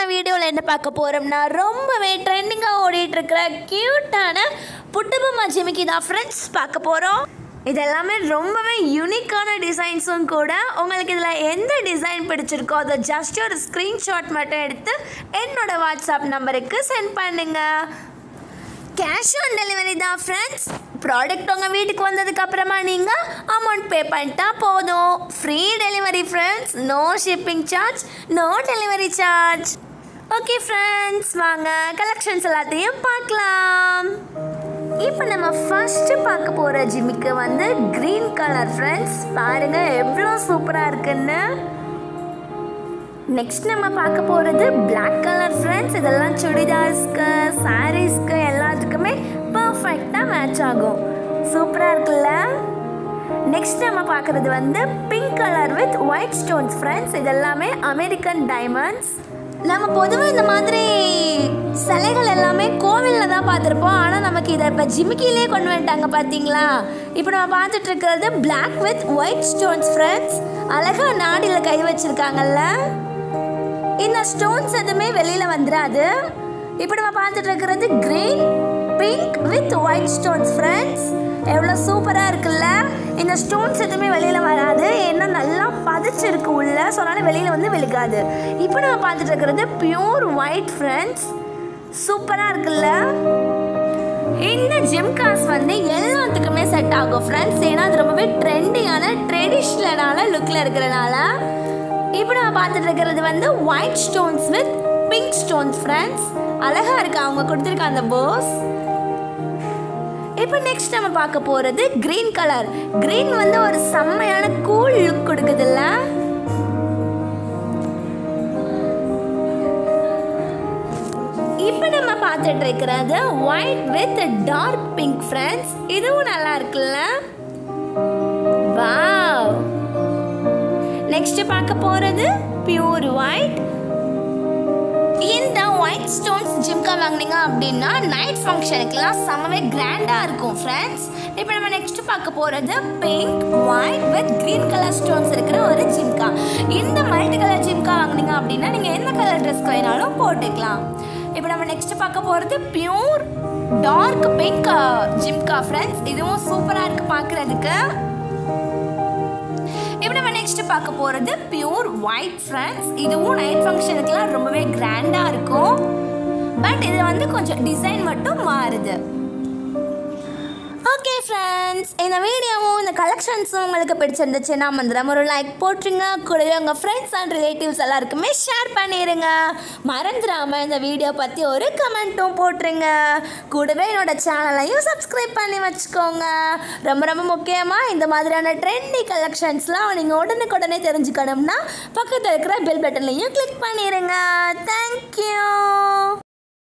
நம்ம வீடியோவில் என்ன பார்க்க போகிறோம்னா ரொம்பவே ட்ரெண்டிங்காக ஓடிட்டு இருக்கிற க்யூட்டான புட்டுபொம்மா ஜிமிக்கி தான் ஃப்ரெண்ட்ஸ் பார்க்க போகிறோம் இது எல்லாமே ரொம்பவே யூனிக்கான டிசைன்ஸும் கூட உங்களுக்கு இதில் எந்த டிசைன் பிடிச்சிருக்கோ அதை ஜஸ்ட் ஒரு ஸ்க்ரீன்ஷாட் மட்டும் எடுத்து என்னோட வாட்ஸ்அப் நம்பருக்கு சென்ட் பண்ணுங்கள் கேஷ் ஆன் டெலிவரி தான் ஃப்ரெண்ட்ஸ் ப்ராடக்ட் உங்கள் வீட்டுக்கு வந்ததுக்கு அப்புறமா நீங்கள் அமௌண்ட் பே பண்ணிட்டா போதும் free delivery friends no shipping charge no delivery charge okay friends வாங்க கலெக்ஷன்ஸ் எல்லாத்தையும் பார்க்கலாம் இப்போ நம்ம ஃபர்ஸ்ட் பார்க்க போகிற ஜிம்மிக்கு வந்து க்ரீன் கலர் ஃப்ரெண்ட்ஸ் பாருங்க எவ்வளோ சூப்பராக இருக்குன்னு நெக்ஸ்ட் நம்ம பார்க்க போகிறது Black கலர் ஃப்ரெண்ட்ஸ் இதெல்லாம் சுடிதார்ஸ்க்கு சாரீஸ்க்கு எல்லாத்துக்குமே பர்ஃபெக்டாக மேட்ச் ஆகும் சூப்பராக இருக்குல்ல நெக்ஸ்ட் நம்ம பார்க்குறது வந்து pink colour with white stones friends இதெல்லாமே அமெரிக்கன் டைமண்ட்ஸ் நம்ம பொதுவாக இந்த மாதிரி சிலைகள் எல்லாமே கோவிலில் தான் பார்த்துருப்போம் ஆனால் நமக்கு இதை இப்போ ஜிமிக்கிலே கொண்டு வந்துட்டாங்க பார்த்தீங்களா இப்போ நம்ம பார்த்துட்டு இருக்கிறது Black with white stones friends அழகாக நாடியில் கை வச்சிருக்காங்கல்ல இந்த ஸ்டோன்ஸ் எதுவுமே வெளியில் வந்துடாது இப்போ நம்ம பார்த்துட்டு இருக்கிறது green pink with white stones friends எவ்வளோ சூப்பராக இருக்குல்ல இந்த ஸ்டோன்ஸ் எதுவுமே வெளியில் வராது ஏன்னா நல்லா பதிச்சிருக்கு உள்ள ஸோ அதனால் வெளியில் வந்து விழுகாது இப்போ நம்ம பார்த்துட்டு இருக்கிறது பியூர் ஒயிட் ஃப்ரெண்ட்ஸ் சூப்பராக இருக்குல்ல இந்த ஜிம் காஸ் வந்து எல்லாத்துக்குமே செட் ஆகும் ஃப்ரெண்ட்ஸ் ஏன்னா அது ரொம்பவே ட்ரெண்டியான ட்ரெடிஷ்னலான லுக்கில் இருக்கிறனால இப்போ நம்ம பார்த்துட்டு இருக்கிறது வந்து white stones with pink stones friends அழகா இருக்கு அவங்க கொடுத்துருக்க அந்த போஸ் இப்போ நெக்ஸ்ட் நம்ம பார்க்க போகிறது க்ரீன் கலர் க்ரீன் வந்து ஒரு செம்மையான கூல் லுக் கொடுக்குதுல்ல இப்போ நம்ம பார்த்துட்டு இருக்கிறது white with dark pink friends இதுவும் நல்லா இருக்குல்ல வாவ் நெக்ஸ்ட் பார்க்க போறது பியூர் ஒயிட் இந்த ஒயிட் ஸ்டோன்ஸ் ஜிம்கா வாங்குனீங்க அப்படின்னா நைட் ஃபங்க்ஷனுக்குலாம் செம்மவே கிராண்டாக இருக்கும் ஃப்ரெண்ட்ஸ் இப்போ நம்ம நெக்ஸ்ட் பார்க்க போகிறது pink white with green colour stones இருக்கிற ஒரு ஜிம்கா இந்த மல்டி கலர் ஜிம்கா வாங்குனீங்க அப்படின்னா நீங்கள் எந்த கலர் ட்ரெஸ் வேணாலும் போட்டுக்கலாம் இப்போ நம்ம நெக்ஸ்ட் பார்க்க போகிறது பியூர் டார்க் பிங்க் ஜிம்கா ஃப்ரெண்ட்ஸ் இதுவும் சூப்பராக இருக்குது பார்க்குறதுக்கு இப்போ நம்ம நெக்ஸ்ட் பார்க்க போகிறது பியூர் ஒயிட் ஃப்ரெண்ட்ஸ் இதுவும் நைட் ஃபங்க்ஷனுக்குலாம் ரொம்பவே கிராண்டாக இருக்கும் பட் இது வந்து கொஞ்சம் டிசைன் மட்டும் மாறுது ஓகே ஃப்ரெண்ட்ஸ் இந்த வீடியோவும் இந்த கலெக்ஷன்ஸும் உங்களுக்கு பிடிச்சிருந்துச்சுன்னா மந்திரம் ஒரு லைக் போட்டுருங்க கூடவே உங்கள் ஃப்ரெண்ட்ஸ் அண்ட் ரிலேட்டிவ்ஸ் எல்லாருக்குமே ஷேர் பண்ணிடுங்க மறந்துடாமல் இந்த வீடியோ பற்றி ஒரு கமெண்ட்டும் போட்டுருங்க கூடவே என்னோட சேனலையும் சப்ஸ்கிரைப் பண்ணி வச்சுக்கோங்க ரொம்ப ரொம்ப முக்கியமாக இந்த மாதிரியான ட்ரெண்டி கலெக்ஷன்ஸ்லாம் நீங்கள் உடனுக்குடனே தெரிஞ்சுக்கணும்னா பக்கத்தில் இருக்கிற பெல் பட்டன்லையும் கிளிக் பண்ணிடுங்க தேங்க்யூ